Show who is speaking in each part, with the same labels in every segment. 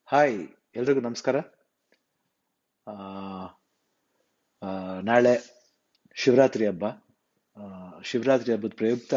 Speaker 1: hi ಎಲ್ರಿಗೂ ನಮಸ್ಕಾರ ಆ, ಆ, ನಾಳೆ ಶಿವರಾತ್ರಿ ಹಬ್ಬ ಆ, ಶಿವರಾತ್ರಿ ಹಬ್ಬದ ಪ್ರಯುಕ್ತ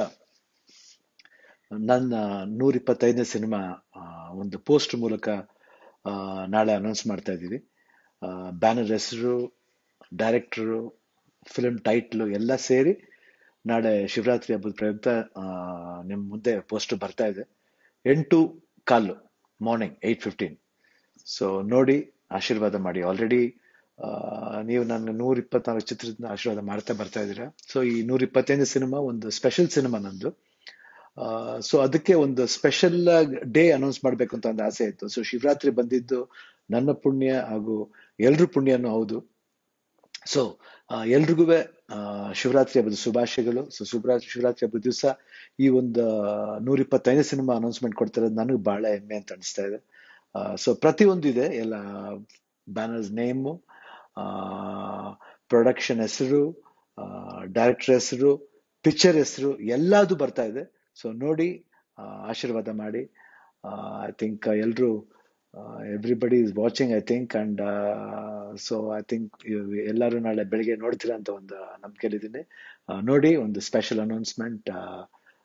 Speaker 1: ನನ್ನ ನೂರ ಇಪ್ಪತ್ತೈದನೇ ಸಿನಿಮಾ ಆ, ಒಂದು ಪೋಸ್ಟ್ ಮೂಲಕ ಆ, ನಾಳೆ ಅನೌನ್ಸ್ ಮಾಡ್ತಾ ಇದ್ದೀವಿ ಬ್ಯಾನರ್ ಹೆಸರು ಡೈರೆಕ್ಟರು ಫಿಲ್ಮ್ ಟೈಟ್ಲು ಎಲ್ಲ ಸೇರಿ ನಾಳೆ ಶಿವರಾತ್ರಿ ಹಬ್ಬದ ಪ್ರಯುಕ್ತ ಆ, ನಿಮ್ಮ ಮುಂದೆ ಪೋಸ್ಟ್ ಬರ್ತಾ ಇದೆ ಎಂಟು ಕಾಲು ಮಾರ್ನಿಂಗ್ ಏಯ್ಟ್ ಫಿಫ್ಟೀನ್ ಸೊ ನೋಡಿ ಆಶೀರ್ವಾದ ಮಾಡಿ ಆಲ್ರೆಡಿ ನೀವು ನನ್ನ ನೂರ ಇಪ್ಪತ್ನಾಲ್ಕು ಚಿತ್ರದ ಆಶೀರ್ವಾದ ಮಾಡ್ತಾ ಬರ್ತಾ ಇದ್ದೀರಾ ಸೊ ಈ ನೂರ ಇಪ್ಪತ್ತೈದನೇ ಸಿನಿಮಾ ಒಂದು ಸ್ಪೆಷಲ್ ಸಿನಿಮಾ ನಂದು ಸೊ ಅದಕ್ಕೆ ಒಂದು ಸ್ಪೆಷಲ್ ಡೇ ಅನೌನ್ಸ್ ಮಾಡಬೇಕು ಅಂತ ಒಂದು ಆಸೆ ಇತ್ತು ಸೊ ಶಿವರಾತ್ರಿ ಬಂದಿದ್ದು ನನ್ನ ಪುಣ್ಯ ಹಾಗೂ ಎಲ್ರ ಪುಣ್ಯನೂ ಹೌದು ಸೊ ಎಲ್ರಿಗೂ ಶಿವರಾತ್ರಿ ಹಬ್ಬದ ಶುಭಾಶಯಗಳು ಸೊ ಶಿವರಾತ್ರಿ ಶಿವರಾತ್ರಿ ಹಬ್ಬದ ದಿವಸ ಈ ಒಂದು ನೂರ ಇಪ್ಪತ್ತೈದನೇ ಸಿನಿಮಾ ಅನೌನ್ಸ್ಮೆಂಟ್ ಕೊಡ್ತಿರೋದು ನನಗೆ ಬಹಳ ಹೆಮ್ಮೆ ಅಂತ ಅನಿಸ್ತಾ ಇದೆ ಸೊ ಪ್ರತಿಯೊಂದು ಇದೆ ಎಲ್ಲ ಬ್ಯಾನರ್ಸ್ ನೇಮು ಪ್ರೊಡಕ್ಷನ್ ಹೆಸರು ಡೈರೆಕ್ಟರ್ ಹೆಸರು ಪಿಕ್ಚರ್ ಹೆಸರು ಎಲ್ಲದು ಬರ್ತಾ ಇದೆ ಸೊ ನೋಡಿ ಆ, ಆಶೀರ್ವಾದ ಮಾಡಿ ಐ ಥಿಂಕ್ ಎಲ್ಲರೂ everybody is watching I think and so I think ಎಲ್ಲರೂ ನಾಳೆ ಬೆಳಿಗ್ಗೆ ನೋಡ್ತೀರಾ ಅಂತ ಒಂದು ನಂಬಿಕೆಯಲ್ಲಿದ್ದೀನಿ ನೋಡಿ ಒಂದು ಸ್ಪೆಷಲ್ ಅನೌನ್ಸ್ಮೆಂಟ್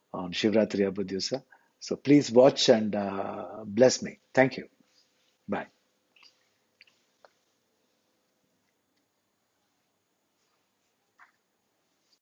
Speaker 1: ಶಿವರಾತ್ರಿ ಹಬ್ಬದ ದಿವಸ so please watch and bless me thank you bye